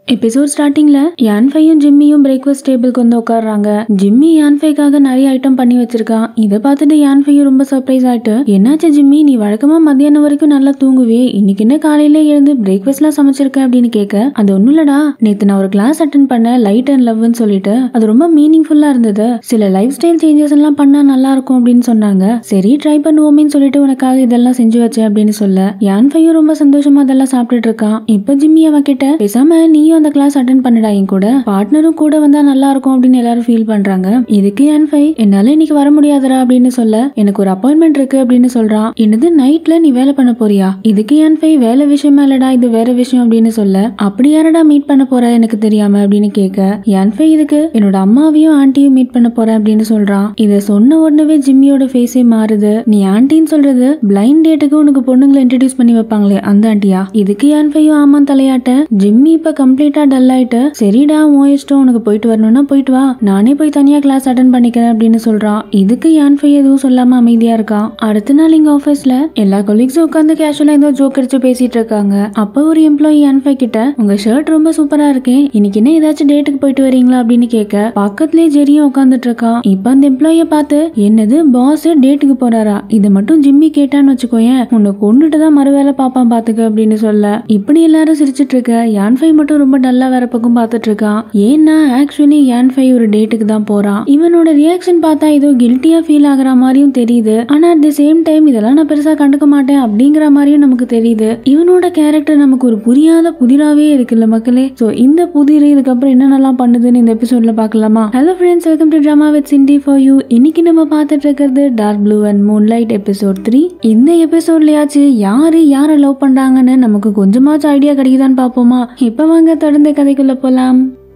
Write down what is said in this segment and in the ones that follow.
episode ஸ்டார்டிங்ல யான்ஃபையும் ஜிம்மியும் breakfast டேபிளுக்கு வந்து உட்காடுறாங்க ஜிம்மி யான்ஃபைக்காக நிறைய ஐட்டம் பண்ணி வச்சிருக்கான் இதை பார்த்துட்டு யான்ஃபையும் ரொம்ப சர்ப்ரைஸ் ஆயிட்டு என்னாச்சு ஜிம்மி நீ வழக்கமா மத்தியானம் வரைக்கும் நல்லா தூங்குவே இன்னைக்கு என்ன காலையில எழுந்து பிரேக்ஃபாஸ்ட்லாம் சமைச்சிருக்க அப்படின்னு கேட்க அது ஒண்ணும் இல்லடா நேத்து நான் ஒரு கிளாஸ் அட்டன் பண்ண லைட் அண்ட் லவ்னு சொல்லிட்டு அது ரொம்ப மீனிங்ஃபுல்லா இருந்தது சில லைஃப் ஸ்டைல் சேஞ்சஸ் எல்லாம் பண்ணா நல்லா இருக்கும் அப்படின்னு சொன்னாங்க சரி ட்ரை பண்ணுவோமேன்னு சொல்லிட்டு உனக்காக இதெல்லாம் செஞ்சு வச்சேன் அப்படின்னு சொல்ல யான்ஃபையும் ரொம்ப சந்தோஷமா அதெல்லாம் சாப்பிட்டுட்டு இருக்கான் இப்போ ஜிம்மி அவன் கிட்ட பேசாம நீயும் அந்த கிளாஸ் அட்டன் பண்ணடா என் கூட பார்ட்னரும் கூட வந்தா நல்லா இருக்கும் அப்படின்னு எல்லாரும் ஃபீல் பண்றாங்க இதுக்கு யான்ஃபை என்னால இன்னைக்கு வர முடியாதுடா அப்படின்னு சொல்ல எனக்கு ஒரு அப்பாயின்மெண்ட் இருக்கு அப்படின்னு சொல்றான் என்னது நைட்ல நீ வேலை பண்ண போறியா இதுக்கு யான்ஃபை வேலை விஷயமா இல்லடா இது வேற விஷயம் அப்படின்னு சொல்ல அப்படி யாரடா மீட் பண்ண போற எனக்கு தெரியாம அப்படின்னு கேட்க யான்ஃபை இதுக்கு என்னோட அம்மாவையும் ஆண்டியும் மீட் பண்ண போறேன் அப்படின்னு சொல்றான் இத சொன்ன உடனே ஜிம்மியோட ஃபேஸே மாறுது நீ ஆண்டின்னு சொல்றது பிளைண்ட் டேட்டுக்கு உனக்கு பொண்ணுங்களை இன்ட்ரடியூஸ் பண்ணி வைப்பாங்களே அந்த ஆண்டியா இதுக்கு யான்ஃபையும் ஆமா தலையாட்ட ஜிம்மி இப்ப கம்ப்ளீட்டா டல் ஆயிட்டு சரிடா உன் இஷ்டம் உனக்கு போயிட்டு வரணும்னா போயிட்டு வா நானே போய் தனியா கிளாஸ் அட்டன் பண்ணிக்கிறேன் அப்படின்னு சொல்றான் இதுக்கு யான்ஃபை எதுவும் சொல்லாம அமைதியா இருக்கான் அடுத்த நாள் இங்க ஆபீஸ்ல எல்லா கொலீக்ஸும் உட்காந்து கேஷுவலா ஏதோ ஜோக் அடிச்சு பேசிட்டு இருக்காங்க அப்ப ஒரு எம்ப்ளாயி யான்ஃபை கிட்ட உங்க ஷர்ட் ரொம்ப சூப்பரா இருக்கே இன்னைக்கு என்ன ஏதாச்சும் டேட்டுக்கு போயிட்டு வரீங்களா அப்படின்னு கேட்க பக்கத்துலயே ஜெரியும் உட்காந்துட்டு இருக்கான் இப்ப அந்த எம்ப்ளாய பார்த்து என்னது பாஸ் டேட்டுக்கு போறாரா இதை மட்டும் ஜிம்மி கேட்டான்னு வச்சுக்கோயேன் உன்னை கொண்டுட்டு தான் மறுவேளை பாப்பான் பாத்துக்க அப்படின்னு சொல்ல இப்படி எல்லாரும் சிரிச்சிட்டு இருக்க யான்ஃபை மட்டும் ரொம்ப டல்லா வேற பக்கம் பார்த்துட்டு இருக்கான் ஏன்னா ஆக்சுவலி யான்ஃபை ஒரு டேட்டுக்கு தான் போறான் இவனோட ரியாக்ஷன் பார்த்தா ஏதோ கில்ட்டியா ஃபீல் ஆகுற மாதிரியும் தெரியுது ஆனா அட் த சேம் டைம் இதெல்லாம் நான் பெருசா கண்டுக்க மாட்டேன் அப்படிங்கிற மாதிரியும் நமக்கு தெரியுது இவனோட கேரக்டர் நமக்கு ஒரு புரியாத புதிராவே இருக்குல்ல மக்களே சோ இந்த புதிர் இதுக்கப்புறம் என்னென்னலாம் பண்ணுதுன்னு இந்த எபிசோட்ல பார்க்கலாமா hello friends welcome to drama with Cindy for you இன்னைக்கு நம்ம பார்த்துட்டு இருக்கிறது dark blue and moonlight episode three இந்த எபிசோட்லயாச்சு யாரு யாரை லவ் பண்றாங்கன்னு நமக்கு கொஞ்சமாச்சும் ஐடியா கிடைக்குதான்னு பார்ப்போமா இப்ப வாங்க தொடர்ந்து கதைக்குள்ள போலாம்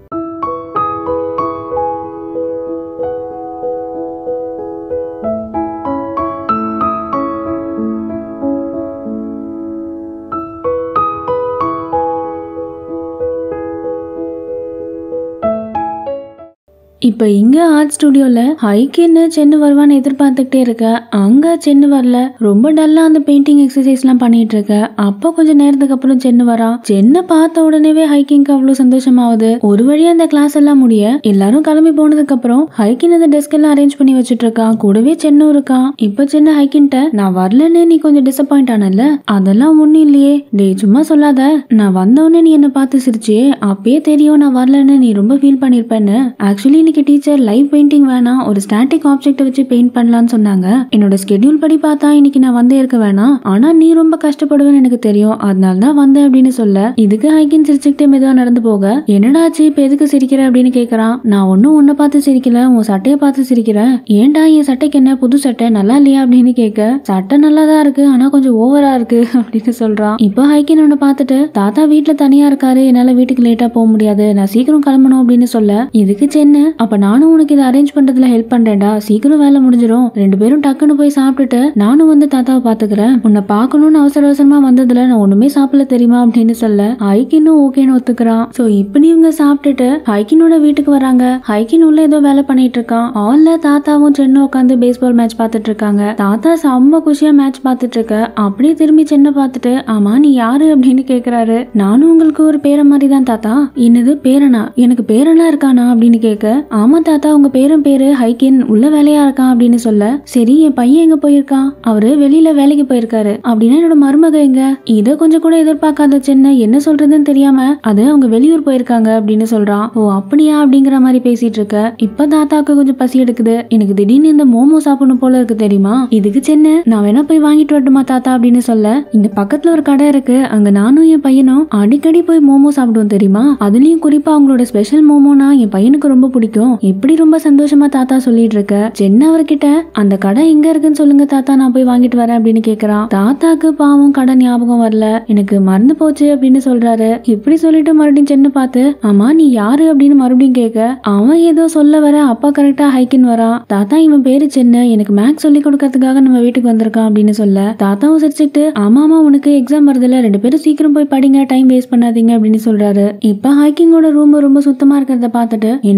இப்ப இங்க ஆர்ட் ஸ்டுடியோல ஹைக்கின்னு சென்னு வருவான்னு எதிர்பார்த்துக்கிட்டே இருக்க அங்க சென்னு வரல ரொம்ப டல்லா அந்த பெயிண்டிங் எக்ஸசைஸ் எல்லாம் பண்ணிட்டு இருக்க அப்ப கொஞ்ச நேரத்துக்கு அப்புறம் சென்னு வரான் சென்னை பார்த்த உடனேவே ஹைக்கிங்க்கு அவ்வளவு சந்தோஷமாவுது ஒரு வழியா அந்த கிளாஸ் எல்லாம் முடிய எல்லாரும் கிளம்பி போனதுக்கு அப்புறம் ஹைக்கின் அந்த டெஸ்க் எல்லாம் அரேஞ்ச் பண்ணி வச்சுட்டு இருக்கான் கூடவே சென்னும் இருக்கான் இப்ப சென்னை ஹைக்கின்ட்ட நான் வரலன்னு நீ கொஞ்சம் டிசப்பாயிண்ட் ஆனல அதெல்லாம் ஒண்ணும் இல்லையே டேய் சும்மா சொல்லாத நான் வந்தவொடனே நீ என்ன பார்த்து சிரிச்சே அப்பயே தெரியும் நான் வரலன்னு நீ ரொம்ப ஃபீல் பண்ணிருப்பேன்னு ஆக்சுவலி இன்னைக்கு டீச்சர் லைவ் பெயிண்டிங் வேணாம் ஒரு ஸ்டாட்டிக் ஆப்ஜெக்ட் வச்சு பெயிண்ட் பண்ணலாம்னு சொன்னாங்க என்னோட ஸ்கெடியூல் படி பார்த்தா இன்னைக்கு நான் வந்தே இருக்க வேணாம் ஆனா நீ ரொம்ப கஷ்டப்படுவேன்னு எனக்கு தெரியும் அதனால தான் வந்தேன் அப்படின்னு சொல்ல இதுக்கு ஹைக்கின் சிரிச்சுக்கிட்டே மெதுவா நடந்து போக என்னடாச்சு இப்ப எதுக்கு சிரிக்கிற அப்படின்னு கேக்குறான் நான் ஒன்னும் உன்னை பார்த்து சிரிக்கல உன் சட்டையை பார்த்து சிரிக்கிறேன் ஏன்டா என் சட்டைக்கு என்ன புது சட்டை நல்லா இல்லையா அப்படின்னு கேட்க சட்டை நல்லா தான் இருக்கு ஆனா கொஞ்சம் ஓவரா இருக்கு அப்படின்னு சொல்றான் இப்போ ஹைக்கின் உன்னை பார்த்துட்டு தாத்தா வீட்டுல தனியா இருக்காரு என்னால வீட்டுக்கு லேட்டா போக முடியாது நான் சீக்கிரம் கிளம்பணும் அப்படின்னு சொல்ல இதுக்கு சென்ன அப்ப நானும் உனக்கு இதை அரேஞ்ச் பண்றதுல ஹெல்ப் பண்றேன்டா சீக்கிரம் வேலை முடிஞ்சிடும் ரெண்டு பேரும் டக்குன்னு போய் சாப்பிட்டுட்டு நானும் வந்து தாத்தாவை பாத்துக்கிறேன் உன்னை பார்க்கணும்னு அவசர அவசரமா வந்ததுல நான் ஒண்ணுமே சாப்பிடல தெரியுமா அப்படின்னு சொல்ல ஹைக்கினும் ஓகேன்னு ஒத்துக்கிறான் சோ இப்படி இவங்க சாப்பிட்டுட்டு ஹைக்கினோட வீட்டுக்கு வராங்க ஹைக்கின் உள்ள ஏதோ வேலை பண்ணிட்டு இருக்கான் ஆல்ல தாத்தாவும் சென்னும் உட்காந்து பேஸ்பால் மேட்ச் பார்த்துட்டு இருக்காங்க தாத்தா செம்ம குஷியா மேட்ச் பார்த்துட்டு இருக்க அப்படியே திரும்பி சென்னை பார்த்துட்டு ஆமா நீ யாரு அப்படின்னு கேக்குறாரு நானும் உங்களுக்கு ஒரு பேர மாதிரி தான் தாத்தா என்னது பேரனா எனக்கு பேரனா இருக்கானா அப்படின்னு கேட்க ஆமா தாத்தா உங்க பேரும் பேரு ஹைக்கின் உள்ள வேலையா இருக்கான் அப்படின்னு சொல்ல சரி என் பையன் எங்க போயிருக்கான் அவரு வெளியில வேலைக்கு போயிருக்காரு அப்படின்னா என்னோட மருமக எங்க இத கொஞ்சம் கூட எதிர்பார்க்காத சின்ன என்ன சொல்றதுன்னு தெரியாம அது அவங்க வெளியூர் போயிருக்காங்க அப்படின்னு சொல்றான் ஓ அப்படியா அப்படிங்கிற மாதிரி பேசிட்டு இருக்க இப்ப தாத்தாக்கு கொஞ்சம் பசி எடுக்குது எனக்கு திடீர்னு இந்த மோமோ சாப்பிடணும் போல இருக்கு தெரியுமா இதுக்கு சின்ன நான் வேணா போய் வாங்கிட்டு வரட்டுமா தாத்தா அப்படின்னு சொல்ல இங்க பக்கத்துல ஒரு கடை இருக்கு அங்க நானும் என் பையனும் அடிக்கடி போய் மோமோ சாப்பிடுவோம் தெரியுமா அதுலயும் குறிப்பா அவங்களோட ஸ்பெஷல் மோமோனா என் பையனுக்கு ரொம்ப பிடிக்கும் எப்படி ரொம்ப சந்தோஷமா தாத்தா சொல்லிட்டு இருக்க சென்ன அவர்கிட்ட அந்த கடை எங்க இருக்குன்னு சொல்லுங்க தாத்தா நான் போய் வாங்கிட்டு வரேன் அப்படின்னு கேக்குறான் தாத்தாக்கு பாவம் கடை ஞாபகம் வரல எனக்கு மறந்து போச்சு அப்படின்னு சொல்றாரு இப்படி சொல்லிட்டு மறுபடியும் சென்னு பார்த்து ஆமா நீ யாரு அப்படின்னு மறுபடியும் கேட்க அவன் ஏதோ சொல்ல வர அப்பா கரெக்டா ஹைக்கின் வரான் தாத்தா இவன் பேரு சென்ன எனக்கு மேக்ஸ் சொல்லி கொடுக்கறதுக்காக நம்ம வீட்டுக்கு வந்திருக்கான் அப்படின்னு சொல்ல தாத்தாவும் சிரிச்சுக்கிட்டு ஆமாமா உனக்கு எக்ஸாம் வருதுல ரெண்டு பேரும் சீக்கிரம் போய் படிங்க டைம் வேஸ்ட் பண்ணாதீங்க அப்படின்னு சொல்றாரு இப்ப ஹைக்கிங்கோட ரூம் ரொம்ப சுத்தமா இருக்கிறத பார்த்துட்டு என்னடா நீ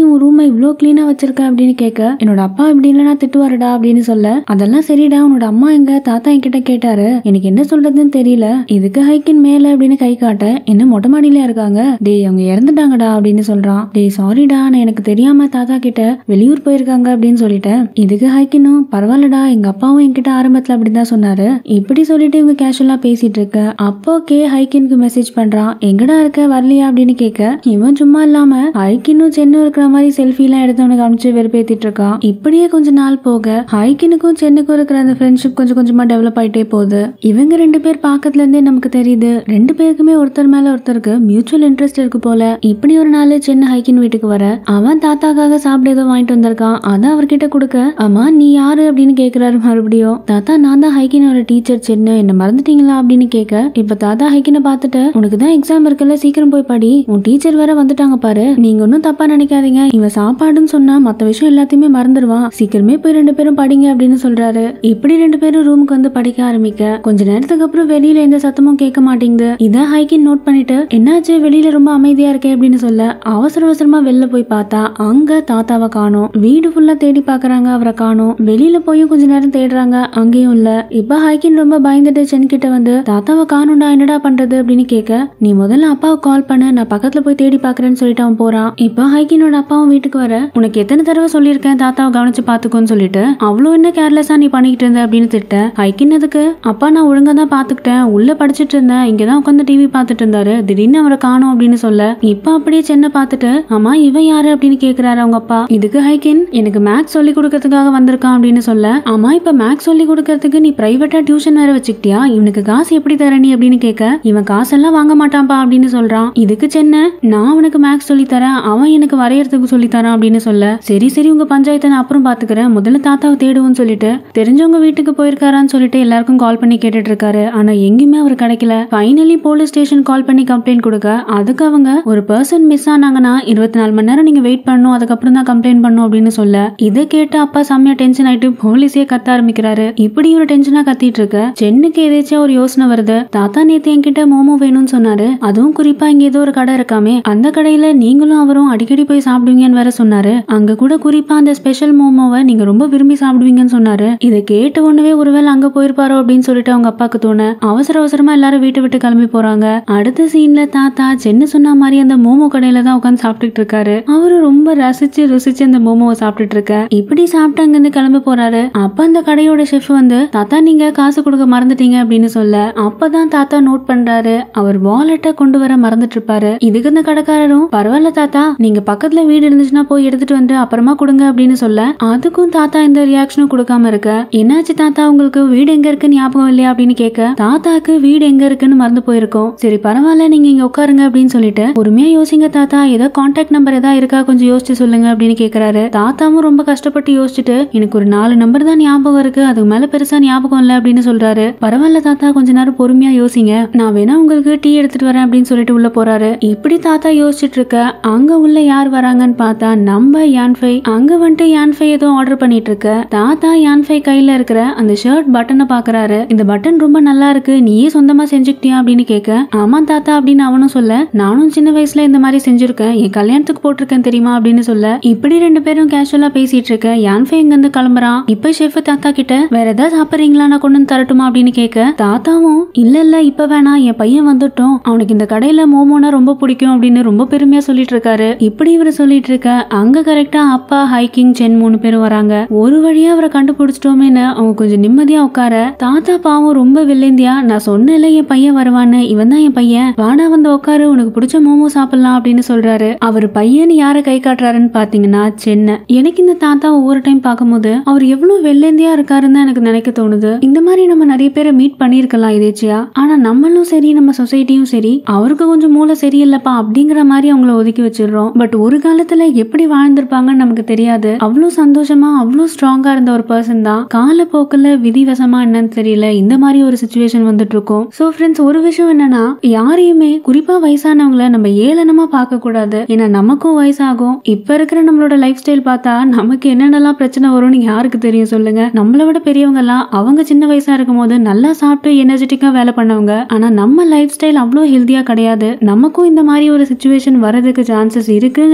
உன் ரூமை இவ்ளோ கிளீனா வச்சிருக்க அப்படின்னு கேட்க என்னோட அப்பா இப்படி இல்லைனா திட்டுவாருடா அப்படின்னு சொல்ல அதெல்லாம் சரிடா உன்னோட அம்மா எங்க தாத்தா என்கிட்ட கேட்டாரு எனக்கு என்ன சொல்றதுன்னு தெரியல இதுக்கு ஹைக்கின் மேல அப்படின்னு கை காட்ட என்ன மொட்டை மாடியில இருக்காங்க டேய் அவங்க இறந்துட்டாங்கடா அப்படின்னு சொல்றான் டேய் சாரிடா நான் எனக்கு தெரியாம தாத்தா கிட்ட வெளியூர் போயிருக்காங்க அப்படின்னு சொல்லிட்டேன் இதுக்கு ஹைக்கினும் பரவாயில்லடா எங்க அப்பாவும் என்கிட்ட ஆரம்பத்துல அப்படிதான் சொன்னாரு இப்படி சொல்லிட்டு இவங்க கேஷுவலா பேசிட்டு இருக்க அப்போ கே ஹைக்கினுக்கு மெசேஜ் பண்றான் எங்கடா இருக்க வரலையா அப்படின்னு கேட்க இவன் சும்மா இல்லாம ஹைக்கினும் சென்னும் இருக்கிற மாதிரி செல்ஃபி எல்லாம் எடுத்தவனுக்கு அனுப்பிச்சு வெறுப்பேத்திட்டு இருக்கான் இப்படியே கொஞ்ச நாள் போக ஹைக்கினுக்கும் சென்னுக்கும் இருக்கிற அந்த ஃப்ரெண்ட்ஷிப் கொஞ்சம் கொஞ்சமா டெவலப் ஆயிட்டே போகுது இவங்க ரெண்டு பேர் பாக்கத்துல இருந்தே நமக்கு தெரியுது ரெண்டு பேருக்குமே ஒருத்தர் மேல ஒருத்தருக்கு மியூச்சுவல் இன்ட்ரெஸ்ட் இருக்கு போல இப்படி ஒரு நாள் சென்னை ஹைக்கின் வீட்டுக்கு வர அவன் தாத்தாக்காக சாப்பிட ஏதோ வாங்கிட்டு வந்திருக்கான் அதை அவர்கிட்ட கொடுக்க அம்மா நீ யாரு அப்படின்னு கேக்குறாரு மறுபடியும் தாத்தா நான் தான் ஹைக்கினோட டீச்சர் சென்னு என்ன மறந்துட்டீங்களா அப்படின்னு கேட்க இப்ப தாத்தா ஹைக்கினை பார்த்துட்டு உனக்கு தான் எக்ஸாம் இருக்குல்ல சீக்கிரம் போய் படி உன் டீச்சர் வேற வந்துட்டாங்க பாரு நீங்க ஒன்னும் தப்பா நினைக்காதீங்க இவன் சாப்பாடுன்னு சொன்னா மத்த விஷயம் எல்லாத்தையுமே மறந்துடுவான் சீக்கிரமே போய் ரெண்டு பேரும் படிங்க அப்படின்னு சொல்றாரு இப்படி ரெண்டு பேரும் ரூமுக்கு வந்து படிக்க ஆரம்பிக்க கொஞ்ச நேரத்துக்கு அப்புறம் வெளியில எந்த சத்தமும் கேட்க மாட்டேங்குது இத ஹைக்கின் நோட் பண்ணிட்டு என்னாச்சு வெளியில ரொம்ப அமைதியா இருக்கே அப்படின்னு சொல்ல அவசர அவசரமா வெளில போய் பார்த்தா அங்க தாத்தாவை காணோம் வீடு ஃபுல்லா தேடி பாக்குறாங்க அவரை காணோம் வெளியில போயும் கொஞ்ச நேரம் தேடுறாங்க அங்கேயும் இல்ல இப்ப ஹைக்கின் ரொம்ப பயந்துட்டு சென் கிட்ட வந்து தாத்தாவை காணும்டா என்னடா பண்றது அப்படின்னு கேட்க நீ முதல்ல அப்பாவை கால் பண்ணு நான் பக்கத்துல போய் தேடி பாக்குறேன்னு சொல்லிட்டு அவன் போறான் இப்ப ஹைக்கினோட அப்பாவும் வீட்டுக்கு வர உனக்கு எத்தனை தடவை சொல்லியிருக்கேன் தாத்தாவை கவனிச்சு பாத்துக்கோன்னு சொல்லிட்டு அவ்வளவு என்ன கேர்லெஸ்ஸா நீ பண்ணிக்கிட்டு இருந்த அப்படின்னு திட்ட ஹைக்கின் அதுக்கு அப்பா நான் ஒழுங்கா தான் பாத்துக்கிட்டேன் உள்ள படிச்சிட்டு இருந்தேன் இங்கதான் உட்காந்து டிவி பாத்துட்டு இருந்தாரு திடீர்னு அவரை காணோம் அப்படின்னு சொல்ல இப்ப அப்படியே சென்னை பார்த்துட்டு ஆமா இவன் யாரு அப்படின்னு கேக்குறாரு அவங்க அப்பா இதுக்கு ஹைக்கின் எனக்கு மேக்ஸ் சொல்லி கொடுக்கறதுக்காக வந்திருக்கான் அப்படின்னு சொல்ல ஆமா இப்ப மேக்ஸ் சொல்லி கொடுக்கறதுக்கு நீ பிரைவேட்டா டியூஷன் வேற வச்சுக்கிட்டியா இவனுக்கு காசு எப்படி தர நீ அப்படின்னு கேட்க இவன் காசெல்லாம் வாங்க மாட்டான்பா அப்படின்னு சொல்றான் இதுக்கு சென்னை நான் அவனுக்கு மேக்ஸ் சொல்லி தரேன் அவன் எனக்கு வரையறதுக்கு சொல்லி தரான் அப்படின்னு சொல்ல சரி சரி உங்க பஞ்சாயத்தை நான் அப்புறம் பாத்துக்கிறேன் முதல்ல தாத்தாவை தேடுவோம்னு சொல்லிட்டு தெரிஞ்சவங்க வீட்டுக்கு போயிருக்காரான்னு சொல்லிட்டு எல்லாருக்கும் கால் பண்ணி கேட்டுட்டு இருக்காரு ஆனா எங்கேயுமே அவர் கிடைக்கல ஃபைனலி போலீஸ் ஸ்டேஷன் கால் பண்ணி கம்ப்ளைண்ட் கொடுக்க அதுக்கு அவங்க ஒரு பர்சன் மிஸ் ஆனாங்கன்னா இருபத்தி நாலு மணி நேரம் நீங்க வெயிட் பண்ணணும் அதுக்கப்புறம் தான் கம்ப்ளைண்ட் பண்ணும் அப்படின்னு சொல்ல இதை கேட்டு அப்பா செம்மையா டென்ஷன் ஆயிட்டு போலீஸே கத்த ஆரம்பிக்கிறாரு இப்படி ஒரு டென்ஷனா கத்திட்டு இருக்க சென்னுக்கு எதாச்சும் ஒரு யோசனை வருது தாத்தா நேத்து என்கிட்ட மோமோ வேணும்னு சொன்னாரு அதுவும் குறிப்பா இங்க ஏதோ ஒரு கடை இருக்காமே அந்த கடையில நீங்களும் அவரும் அடிக்கடி போய் சாப்பிடுவீங்கன்னு வேற சொன்னாரு அங்க கூட குறிப்பா அந்த ஸ்பெஷல் மோமோவை நீங்க ரொம்ப விரும்பி சாப்பிடுவீங்கன்னு சொன்னாரு இதை கேட்ட உடனே ஒருவேளை அங்க போயிருப்பாரோ அப்படின்னு சொல்லிட்டு அவங்க அப்பாக்கு தோண அவசர அவசரமா எல்லாரும் வீட்டை விட்டு கிளம்பி போறாங்க அடுத்த சீன்ல தாத்தா சென்னு சொன்ன மாதிரி அந்த மோமோ கடையில தான் உட்காந்து சாப்பிட்டுட்டு இருக்காரு அவரு ரொம்ப ரசிச்சு ருசிச்சு அந்த மோமோவை சாப்பிட்டுட்டு இருக்க இப்படி சாப்பிட்டு அங்க இருந்து கிளம்பி போறாரு அப்ப அந்த கடையோட ஷெஃப் வந்து தாத்தா நீங்க காசு கொடுக்க மறந்துட்டீங்க அப்படின்னு சொல்ல அப்பதான் தாத்தா நோட் பண்றாரு அவர் வாலெட்டை கொண்டு வர மறந்துட்டு இருப்பாரு இதுக்கு இந்த கடைக்காரரும் பரவாயில்ல தாத்தா நீங்க பக்கத்துல வீடு இருந்துச்சுன்னா போய் எடுத்துட்டு வந்து அப்புறமா கொடுங்க அப்படின்னு சொல்ல அதுக்கும் தாத்தா எந்த ரியாக்ஷனும் கொடுக்காம இருக்க என்னாச்சு தாத்தா உங்களுக்கு வீடு எங்க இருக்கு ஞாபகம் இல்லையா அப்படின்னு கேட்க தாத்தாக்கு வீடு எங்க இருக்குன்னு மறந்து போயிருக்கோம் சரி பரவாயில்ல நீங்க இங்க உட்காருங்க அப்படின்னு சொல்லிட்டு பொறுமையா யோசிங்க தாத்தா ஏதோ கான்டாக்ட் நம்பர் ஏதா இருக்கா கொஞ்சம் யோசிச்சு சொல்லுங்க அப்படின்னு கேக்குறாரு தாத்தாவும் ரொம்ப கஷ்டப்பட்டு யோசிச்சுட்டு எனக்கு ஒரு நாலு நம்பர் தான் ஞாபகம் இருக்கு அதுக்கு மேல பெருசா ஞாபகம் இல்ல அப்படின்னு சொல்றாரு பரவாயில்ல தாத்தா கொஞ்ச நேரம் பொறுமையா யோசிங்க நான் வேணா உங்களுக்கு டீ எடுத்துட்டு வரேன் அப்படின்னு சொல்லிட்டு உள்ள போறாரு இப்படி தாத்தா யோசிச்சுட்டு இருக்க அங்க உள்ள யார் வராங்கன்னு பார்த்தா நம்ம யான்ஃபை அங்க வந்துட்டு யான்ஃபை ஏதோ ஆர்டர் பண்ணிட்டு இருக்க தாத்தா யான்ஃபை கையில இருக்கிற அந்த ஷர்ட் பட்டனை பாக்குறாரு இந்த பட்டன் ரொம்ப நல்லா இருக்கு நீயே சொந்தமா செஞ்சுக்கிட்டியா அப்படின்னு கேட்க ஆமா தாத்தா அப்படின்னு அவனும் சொல்ல நானும் சின்ன வயசுல இந்த மாதிரி செஞ்சிருக்கேன் என் கல்யாணத்துக்கு போட்டிருக்கேன் தெரியுமா அப்படின்னு சொல்ல இப்படி ரெண்டு பேரும் கேஷுவலா பேசிட்டு இருக்க யான்ஃபை இங்க இருந்து கிளம்புறான் இப்ப ஷெஃப் தாத்தா கிட்ட வேற ஏதாவது சாப்பிடுறீங்களா நான் கொண்டு வந்து தரட்டுமா அப்படின்னு கேட்க தாத்தாவும் இல்ல இல்ல இப்ப வேணாம் என் பையன் வந்துட்டோம் அவனுக்கு இந்த கடையில மோமோனா ரொம்ப பிடிக்கும் அப்படின்னு ரொம்ப பெருமையா சொல்லிட்டு இருக்காரு இப்படி இவரு சொல்லிட்டு இருக்க அங்க கரெக்டா அப்பா ஹைக்கிங் சென் மூணு பேரும் வராங்க ஒரு வழியா அவரை கண்டுபிடிச்சிட்டோமேன்னு அவங்க கொஞ்சம் நிம்மதியா உட்கார தாத்தா பாவம் ரொம்ப வில்லேந்தியா நான் சொன்னேன்ல என் பையன் வருவான்னு இவன் தான் என் பையன் வாடா வந்து உட்காரு உனக்கு பிடிச்ச மோமோ சாப்பிடலாம் அப்படின்னு சொல்றாரு அவர் பையன் யார கை காட்டுறாருன்னு பாத்தீங்கன்னா சென்னை எனக்கு இந்த தாத்தா ஒவ்வொரு டைம் பார்க்கும்போது அவர் எவ்வளவு வெள்ளேந்தியா இருக்காருன்னு தான் எனக்கு நினைக்க தோணுது இந்த மாதிரி நம்ம நிறைய பேரை மீட் பண்ணியிருக்கலாம் இதேச்சியா ஆனா நம்மளும் சரி நம்ம சொசைட்டியும் சரி அவருக்கு கொஞ்சம் மூளை சரியில்லைப்பா அப்படிங்கிற மாதிரி அவங்கள ஒதுக்கி வச்சிடுறோம் பட் ஒரு காலத்துல எப்படி வாழ்ந்திருப்பாங்கன்னு நமக்கு தெரியாது அவ்வளவு சந்தோஷமா அவ்வளவு ஸ்ட்ராங்கா இருந்த ஒரு பர்சன் தான் காலப்போக்கில் விதிவசமா என்னன்னு தெரியல இந்த மாதிரி ஒரு சுச்சுவேஷன் வந்துட்டு இருக்கும் ஸோ ஃப்ரெண்ட்ஸ் ஒரு விஷயம் என்னன்னா யாரையுமே குறிப்பா வயசானவங்கள நம்ம ஏளனமா பார்க்க கூடாது ஏன்னா நமக்கும் வயசாகும் இப்ப இருக்கிற நம்மளோட லைஃப் ஸ்டைல் பார்த்தா நமக்கு என்னென்னலாம் பிரச்சனை வரும்னு யாருக்கு தெரியும் சொல்லுங்க நம்மளை விட பெரியவங்க எல்லாம் அவங்க சின்ன வயசா இருக்கும் போது நல்லா சாப்பிட்டு எனர்ஜெட்டிக்கா வேலை பண்ணவங்க ஆனா நம்ம லைஃப் ஸ்டைல் அவ்வளோ ஹெல்த்தியா கிடையாது நமக்கும் இந்த மாதிரி ஒரு சுச்சுவேஷன் வரதுக்கு சான்சஸ் இருக்குங்கிறத மனசுல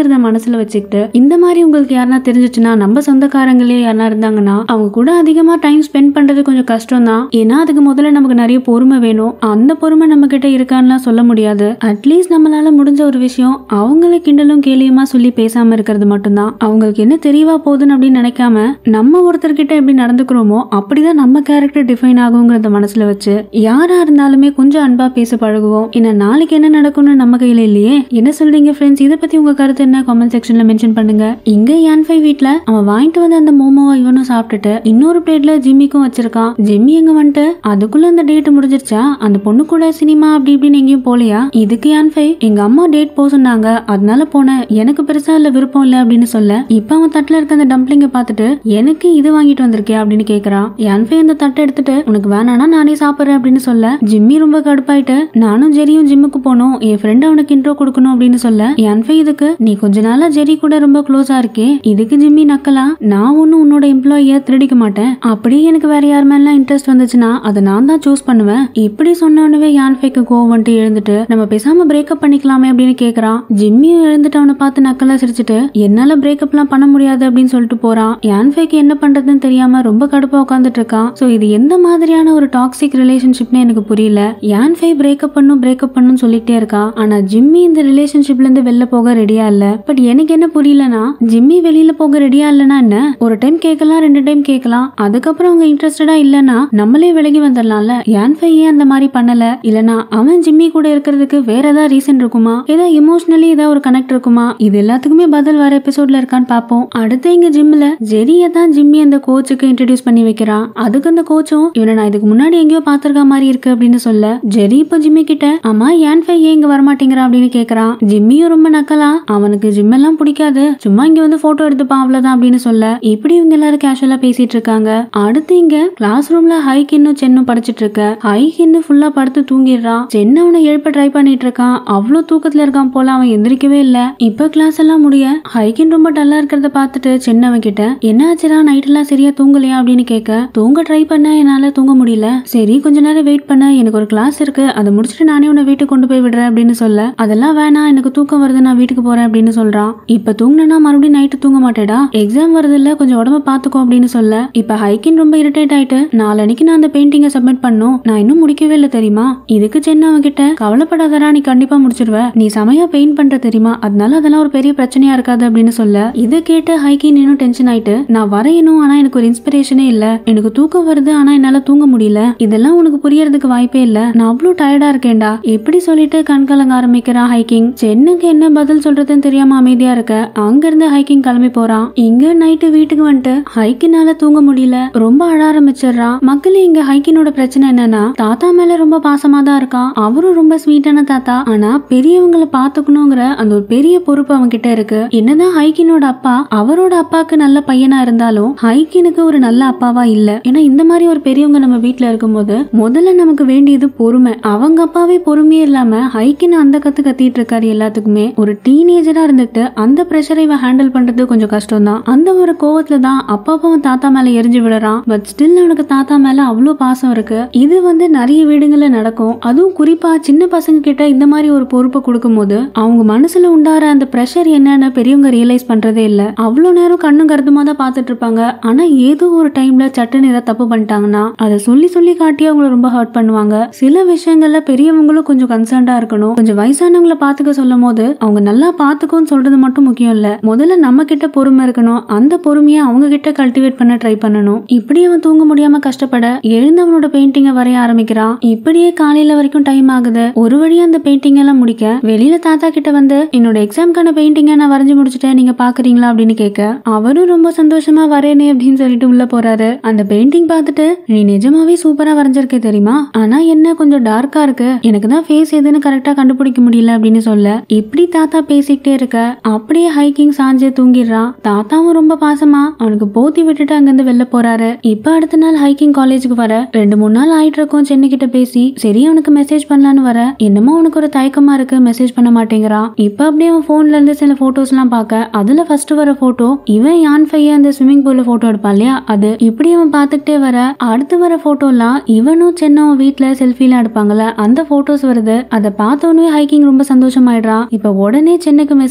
மனசுல வச்சுக்கிட்டு இந்த மாதிரி உங்களுக்கு யாருன்னா தெரிஞ்சிச்சுன்னா நம்ம சொந்தக்காரங்களே யாருனா இருந்தாங்கன்னா அவங்க கூட அதிகமா டைம் ஸ்பெண்ட் பண்றது கொஞ்சம் கஷ்டம் தான் ஏன்னா அதுக்கு முதல்ல நமக்கு நிறைய பொறுமை வேணும் அந்த பொறுமை நம்ம கிட்ட இருக்கான்லாம் சொல்ல முடியாது அட்லீஸ்ட் நம்மளால முடிஞ்ச ஒரு விஷயம் அவங்களே கிண்டலும் கேலியுமா சொல்லி பேசாம இருக்கிறது மட்டும்தான் அவங்களுக்கு என்ன தெரியவா போகுதுன்னு அப்படின்னு நினைக்காம நம்ம ஒருத்தர்கிட்ட எப்படி நடந்துக்கிறோமோ அப்படிதான் நம்ம கேரக்டர் டிஃபைன் ஆகுங்கிறத மனசுல வச்சு யாரா இருந்தாலுமே கொஞ்சம் அன்பா பேச பழகுவோம் ஏன்னா நாளைக்கு என்ன நடக்கும்னு நம்ம கையில இல்லையே என்ன சொல்றீங்க ஃப்ரெண்ட்ஸ் இதை பத்தி உங்க கருத்து என்ன கமெண்ட் செக்ஷன்ல மென்ஷன் பண்ணுங்க இங்க யான் ஃபை வீட்ல அவன் வாங்கிட்டு வந்து அந்த மோமோவை இவனும் சாப்பிட்டுட்டு இன்னொரு பிளேட்ல ஜிம்மிக்கும் வச்சிருக்கான் ஜிம்மி எங்க வந்துட்டு அதுக்குள்ள அந்த டேட் முடிஞ்சிருச்சா அந்த பொண்ணு கூட சினிமா அப்படி இப்படின்னு எங்கேயும் போலையா இதுக்கு யான் ஃபை எங்க அம்மா டேட் போக சொன்னாங்க அதனால போனேன் எனக்கு பெருசா இல்ல விருப்பம் இல்ல அப்படின்னு சொல்ல இப்ப அவன் தட்டுல இருக்க அந்த டம்ப்ளிங்க பார்த்துட்டு எனக்கு இது வாங்கிட்டு வந்திருக்கே அப்படின்னு கேக்குறான் யான் ஃபை அந்த தட்டை எடுத்துட்டு உனக்கு வேணானா நானே சாப்பிடுறேன் அப்படின்னு சொல்ல ஜிம்மி ரொம்ப கடுப்பாயிட்டு நானும் ஜெரியும் ஜிம்முக்கு போனோம் என் ஃப்ரெண்ட் அவனுக்கு இன்ட்ரோ கொடுக்கணும் அப்படின்னு சொல்ல யான் ஃபை இதுக்கு நீ கொஞ்ச நாளா ஜெரி கூட ரொம்ப க்ளோஸா இருக்கே இதுக்கு ஜிம்மி நக்கலா நான் ஒன்னும் உன்னோட எம்ப்ளாயிய திருடிக்க மாட்டேன் அப்படியே எனக்கு வேற யார் மேலாம் இன்ட்ரெஸ்ட் வந்துச்சுன்னா அதை நான் தான் சூஸ் பண்ணுவேன் இப்படி சொன்னவனவே யான் ஃபேக்கு கோவம் வந்துட்டு எழுந்துட்டு நம்ம பேசாம பிரேக்கப் பண்ணிக்கலாமே அப்படின்னு கேக்குறான் ஜிம்மியும் எழுந்துட்டு அவனை பார்த்து நக்கலா சிரிச்சுட்டு என்னால பிரேக்கப்லாம் பண்ண முடியாது அப்படின்னு சொல்லிட்டு போறான் யான் ஃபேக்கு என்ன பண்றதுன்னு தெரியாம ரொம்ப கடுப்பா உட்காந்துட்டு இருக்கான் சோ இது எந்த மாதிரியான ஒரு டாக்ஸிக் ரிலேஷன்ஷிப்னு எனக்கு புரியல யான் ஃபே பிரேக்கப் பண்ணும் பிரேக்கப் பண்ணும் சொல்லிட்டே இருக்கான் ஆனா ஜிம்மி இந்த ரிலேஷன்ஷிப்ல இருந்து வெளில போக ரெடியா இல்ல பட் எனக்கு என்ன புரியலனா ஜிம்மி வெளியில போக ரெடியா இல்லனா என்ன ஒரு டைம் கேட்கலாம் ரெண்டு டைம் கேட்கலாம் அதுக்கப்புறம் அவங்க இன்ட்ரெஸ்டடா இல்லனா நம்மளே விலகி வந்துடலாம்ல யான் ஃபை ஏன் அந்த மாதிரி பண்ணல இல்லனா அவன் ஜிம்மி கூட இருக்கிறதுக்கு வேற ஏதாவது ரீசன் இருக்குமா ஏதாவது எமோஷனலி ஏதாவது ஒரு கனெக்ட் இருக்குமா இது எல்லாத்துக்குமே பதில் வர எபிசோட்ல இருக்கான்னு பாப்போம் அடுத்து இங்க ஜிம்ல ஜெரிய தான் ஜிம்மி அந்த கோச்சுக்கு இன்ட்ரடியூஸ் பண்ணி வைக்கிறான் அதுக்கு அந்த கோச்சும் இவனை நான் இதுக்கு முன்னாடி எங்கேயோ பாத்திருக்க மாதிரி இருக்கு அப்படின்னு சொல்ல ஜெரி இப்போ ஜிம்மி கிட்ட அம்மா ஏன் ஃபை ஏன் இங்க வரமாட்டேங்கிறா அப்படின்னு கேக்குறான் ஜிம்மியும் ரொம்ப நக்கலா அவனுக்கு ஜிம் எல்லாம் பிடிக்காது சும்மா இங்க வந்து போட்டோ எடுத்துப்பான் அவ்வளவுதான் அப்படின்னு சொல்ல இப்படி இவங்க எல்லாரும் கேஷுவலா பேசிட்டு இருக்காங்க அடுத்து இங்க கிளாஸ் ரூம்ல ஹைக்கின்னும் சென்னும் படிச்சிட்டு இருக்க ஹைக்கின்னு ஃபுல்லா படுத்து தூங்கிடுறான் சென்னு அவனை எழுப்ப ட்ரை பண்ணிட்டு இருக்கான் அவ்வளவு தூக்கத்துல இருக்கான் போல அவன் எந்திரிக்கவே இல்ல இப்ப கிளாஸ் எல்லாம் முடிய ஹைக்கின் ரொம்ப டல்லா இருக்கிறத பார்த்துட்டு சென்ன அவன் கிட்ட என்ன ஆச்சுடா நைட் எல்லாம் சரியா தூங்கலையா அப்படின்னு கேட்க தூங்க ட்ரை பண்ண என்னால தூங்க முடியல சரி கொஞ்ச நேரம் வெயிட் பண்ண எனக்கு ஒரு கிளாஸ் இருக்கு அதை முடிச்சுட்டு நானே உன்னை வீட்டுக்கு கொண்டு போய் விடுறேன் அப்படின்னு சொல்ல அதெல்லாம் வேணாம் எனக்கு தூக்கம் வருது நான் வீட்டுக்கு போறேன் அப்படின்னு சொல்றான் இப்ப தூங்கினா மறுபடியும் நைட்டு தூங்க மாட்டேடா எக்ஸாம் வருது இல்ல கொஞ்சம் உடம்ப பாத்துக்கோ அப்படின்னு சொல்ல இப்ப ஹைக்கின் ரொம்ப இரிட்டேட் ஆயிட்டு நாளன்னைக்கு நான் அந்த பெயிண்டிங்கை சப்மிட் பண்ணும் நான் இன்னும் முடிக்கவே இல்லை தெரியுமா இதுக்கு சென்ன அவன்கிட்ட கவலைப்படாதடா நீ கண்டிப்பா முடிச்சிருவ நீ செமையா பெயிண்ட் பண்ற தெரியுமா அதனால அதெல்லாம் ஒரு பெரிய பிரச்சனையா இருக்காது அப்படின்னு சொல்ல இதை கேட்டு ஹைக்கின் இன்னும் டென்ஷன் ஆயிட்டு நான் வரையணும் ஆனா எனக்கு ஒரு இன்ஸ்பிரேஷனே இல்ல எனக்கு தூக்கம் வருது ஆனா என்னால தூங்க முடியல இதெல்லாம் உனக்கு புரியறதுக்கு வாய்ப்பே இல்ல நான் அவ்வளவு டயர்டா இருக்கேன்டா எப்படி சொல்லிட்டு கண் கலங்க ஆரம்பிக்கிறான் ஹைக்கிங் சென்னுக்கு என்ன பதில் சொல்றதுன்னு தெரியாம அமைதியா இருக்க அங்க இருந்து ஹைக்கிங் கிளம்பி போறான் இங்க நைட்டு வீட்டுக்கு வந்துட்டு ஹைக்கினால தூங்க முடியல ரொம்ப அழ ஆரம்பிச்சிடுறான் மக்களே இங்க ஹைக்கினோட பிரச்சனை என்னன்னா தாத்தா மேல ரொம்ப பாசமா தான் இருக்கான் அவரும் ரொம்ப ஸ்வீட்டான தாத்தா ஆனா பெரியவங்களை பாத்துக்கணுங்கிற அந்த ஒரு பெரிய பொறுப்பு அவன் கிட்ட இருக்கு என்னதான் ஹைக்கினோட அப்பா அவரோட அப்பாக்கு நல்ல பையனா இருந்தாலும் ஹைக்கினுக்கு ஒரு நல்ல அப்பாவா இல்ல ஏன்னா இந்த மாதிரி ஒரு பெரியவங்க நம்ம வீட்ல இருக்கும்போது முதல்ல நமக்கு வேண்டியது பொறுமை அவங்க அப்பாவே பொறுமையே இல்லாம ஹைக்கின் அந்த கத்து கத்திட்டு இருக்காரு எல்லாத்துக்குமே ஒரு டீனேஜரா இருந்துட்டு அந்த ப்ரெஷரை இவன் ஹேண்டில் பண்றது கொஞ்சம் கஷ்டம் தான் அந்த ஒரு கோவத்துல தான் அப்பாவும் தாத்தா மேல எரிஞ்சு விடுறான் பட் ஸ்டில் அவனுக்கு தாத்தா மேல அவ்வளவு பாசம் இருக்கு இது வந்து நிறைய வீடுகள்ல நடக்கும் அதுவும் குறிப்பா சின்ன பசங்க கிட்ட இந்த மாதிரி ஒரு பொறுப்பை கொடுக்கும்போது அவங்க மனசுல உண்டார அந்த ப்ரெஷர் என்னன்னு பெரியவங்க ரியலைஸ் பண்றதே இல்ல அவ்வளவு நேரம் கண்ணும் கருத்துமா தான் பார்த்துட்டு இருப்பாங்க ஆனா ஏதோ ஒரு டைம்ல சட்டுன்னு ஏதாவது தப்பு பண்ணிட்டாங்கன்னா அதை சொல்லி சொல்லி காட்டி அவங்கள ரொம்ப ஹர்ட் பண்ணுவாங்க சில விஷயங்கள்ல பெரியவங்களும் கொஞ்சம் கன்சர்ன்டா இருக்கணும் கொஞ்சம் வயசானவங்கள பாத்துக்க சொல்லும் போது அவங்க நல்லா பாத்துக்கோன்னு சொல்றது மட்டும் முக்கியம் இல்ல முதல்ல நம்ம கிட்ட பொறுமை இருக்கணும் அந்த பொறுமையை அவங்க கிட்ட கல்டிவேட் பண்ண ட்ரை பண்ணணும் இப்படி அவன் தூங்க முடியாம கஷ்டப்பட எழுந்தவனோட பெயிண்டிங்க வரைய ஆரம்பிக்கிறான் இப்படியே காலையில வரைக்கும் டைம் ஆகுது ஒரு வழியா அந்த பெயிண்டிங் எல்லாம் முடிக்க வெளியில தாத்தா கிட்ட வந்து என்னோட எக்ஸாம்க்கான பெயிண்டிங்க நான் வரைஞ்சு முடிச்சிட்டேன் நீங்க பாக்குறீங்களா அப்படின்னு கேட்க அவரும் ரொம்ப சந்தோஷமா வரேனே அப்படின்னு சொல்லிட்டு உள்ள போறாரு அந்த பெயிண்டிங் பார்த்துட்டு நீ நிஜமாவே சூப்பரா வரைஞ்சிருக்கே தெரியுமா ஆனா என்ன கொஞ்சம் டார்க்கா இருக்கு எனக்கு தான் ஃபேஸ் எதுன்னு கரெக்டா கண்டுபிடிக்க முடியல அப்படின்னு சொல்ல இப்படி தாத்தா பேசிக்கிட்டே இருக்க அப்படியே ஹைக்கிங் சாஞ்சு தூங்கிடுறான் தாத்தாவும் ரொம்ப பாசமா அவனுக்கு போத்தி விட்டுட்டு அங்கிருந்து வெளில போறாரு இப்ப அடுத்த நாள் ஹைக்கிங் காலேஜுக்கு வர ரெண்டு மூணு நாள் ஆயிட்டு இருக்கும் சென்னை கிட்ட பேசி சரி அவனுக்கு மெசேஜ் பண்ணலான்னு வர என்னமோ அவனுக்கு ஒரு தயக்கமா இருக்கு மெசேஜ் பண்ண மாட்டேங்கிறான் இப்ப அப்படியே அவன் போன்ல இருந்து சில போட்டோஸ் எல்லாம் பார்க்க அதுல ஃபர்ஸ்ட் வர போட்டோ இவன் யான் ஃபைய அந்த ஸ்விம்மிங் பூல்ல போட்டோ எடுப்பான் இல்லையா அது இப்படி அவன் பார்த்துக்கிட்டே வர அடுத்து வர போட்டோலாம் இவனும் சென்னும் வீட்ல செல்ஃபிலாம் எடுப்பாங்கல்ல அந்த போட்டோஸ் வருது அதை பார்த்தோன்னே ஹைக்கிங் ரொம்ப சந்தோஷமாயிடுறான் இப்ப உடனே சென்னைக்கு மெசேஜ் அனுப்பி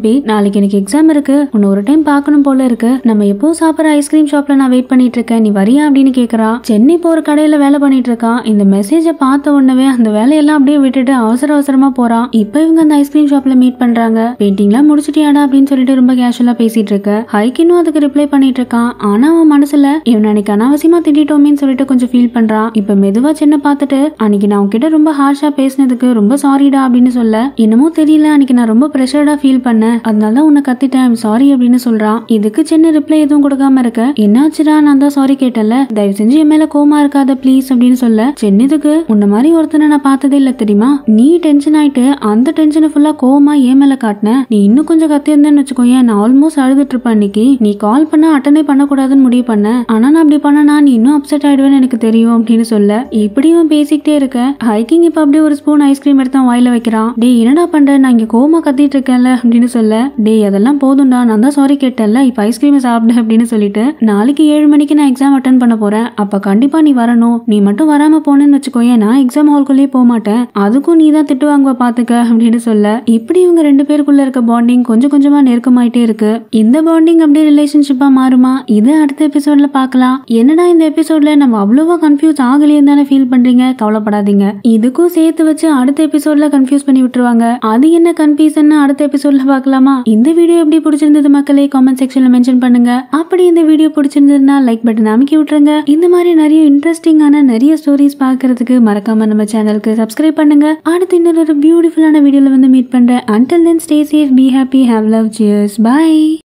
எழுப்பி நாளைக்கு எனக்கு எக்ஸாம் இருக்கு உன்னை ஒரு டைம் பார்க்கணும் போல இருக்கு நம்ம எப்போ சாப்பிட்ற ஐஸ்கிரீம் ஷாப்ல நான் வெயிட் பண்ணிட்டு இருக்கேன் நீ வரியா அப்படின்னு கேக்குறா சென்னை இப்போ ஒரு கடையில வேலை பண்ணிட்டு இருக்கான் இந்த மெசேஜை பார்த்த உடனே அந்த வேலையெல்லாம் அப்படியே விட்டுட்டு அவசர அவசரமா போறான் இப்போ இவங்க அந்த ஐஸ்கிரீம் ஷாப்ல மீட் பண்றாங்க பெயிண்டிங்லாம் முடிச்சிட்டியாடா அப்படின்னு சொல்லிட்டு ரொம்ப கேஷுவலா பேசிட்டு இருக்க ஹைக்கினும் அதுக்கு ரிப்ளை பண்ணிட்டு இருக்கான் ஆனா அவன் மனசுல இவன் அன்னைக்கு அனாவசியமா திட்டிட்டோமேன்னு சொல்லிட்டு கொஞ்சம் ஃபீல் பண்றான் இப்ப மெதுவா சின்ன பார்த்துட்டு அன்னைக்கு நான் உன்கிட்ட ரொம்ப ஹார்ஷா பேசினதுக்கு ரொம்ப சாரிடா அப்படின்னு சொல்ல என்னமோ தெரியல அன்னைக்கு நான் ரொம்ப ப்ரெஷர்டா ஃபீல் பண்ணேன் அதனால தான் உன்னை கத்திட்டேன் சாரி அப்படின்னு சொல்றான் இதுக்கு சின்ன ரிப்ளை எதுவும் கொடுக்காம இருக்க என்னாச்சுடா நான் தான் சாரி கேட்டல தயவு செஞ்சு என் மேல கோமா இருக்காத ப்ளீஸ் அப்படின்னு சொல்ல சென்னதுக்கு உன்ன மாதிரி ஒருத்தனை நான் பார்த்ததே இல்ல தெரியுமா நீ டென்ஷன் ஆயிட்டு அந்த டென்ஷனை ஃபுல்லா கோவமா என் மேல காட்டின நீ இன்னும் கொஞ்சம் கத்தி இருந்தேன்னு வச்சுக்கோயேன் நான் ஆல்மோஸ்ட் அழுதுட்டு இருப்பேன் அன்னைக்கு நீ கால் பண்ண அட்டனே பண்ணக்கூடாதுன்னு முடிவு பண்ண ஆனா நான் அப்படி பண்ணனா நீ இன்னும் அப்செட் ஆயிடுவேன்னு எனக்கு தெரியும் அப்படின்னு சொல்ல இப்படியும் பேசிக்கிட்டே இருக்க ஹைக்கிங் இப்ப அப்படியே ஒரு ஸ்பூன் ஐஸ்கிரீம் எடுத்து அவன் வாயில வைக்கிறான் டேய் என்னடா பண்ற நான் இங்க கோவமா கத்திட்டு இருக்கேன்ல அப்படின்னு சொல்ல டேய் அதெல்லாம் போதும்டா நான் தான் சாரி கேட்டேன்ல இப்ப ஐஸ்கிரீம் சாப்பிடு அப்படின்னு சொல்லிட்டு நாளைக்கு ஏழு மணிக்கு நான் எக்ஸாம் அட்டன் பண்ண போறேன் அப்ப கண்டிப்பா நீ வரணும் நீ மட்டும் வராம போனேன்னு வச்சுக்கோயேன் நான் எக்ஸாம் ஹால்குள்ளேயே போக மாட்டேன் அதுக்கும் நீ தான் திட்டு வாங்குவ பாத்துக்க அப்படின்னு சொல்ல இப்படி இவங்க ரெண்டு பேருக்குள்ள இருக்க பாண்டிங் கொஞ்சம் கொஞ்சமா நெருக்கமாயிட்டே இருக்கு இந்த பாண்டிங் அப்படியே ரிலேஷன்ஷிப்பா மாறுமா இது அடுத்த எபிசோட்ல பார்க்கலாம் என்னடா இந்த எபிசோட்ல நம்ம அவ்வளவா கன்ஃபியூஸ் ஆகலையே தானே ஃபீல் பண்றீங்க கவலைப்படாதீங்க இதுக்கும் சேர்த்து வச்சு அடுத்த எபிசோட்ல கன்ஃபியூஸ் பண்ணி விட்டுருவாங்க அது என்ன கன்ஃபியூஷன் அடுத்த எபிசோட்ல பார்க்கலாமா இந்த வீடியோ எப்படி பிடிச்சிருந்தது மக்களே காமெண்ட் செக்ஷன்ல மென்ஷன் பண்ணுங்க அப்படி இந்த வீடியோ பிடிச்சிருந்ததுன்னா லைக் பட்டன் அமைக்கி விட்டுருங்க இந்த மாதிரி நிறைய இன்ட்ரெஸ்டிங்கான நிறைய ஸ்டோரிஸ் பார்க்கறதுக்கு மறக்காம நம்ம சேனலுக்கு சப்ஸ்கிரைப் பண்ணுங்க அடுத்து இன்னொரு பியூட்டிஃபுல்லான வீடியோல வந்து மீட் பண்றேன் until then stay safe be happy have love cheers by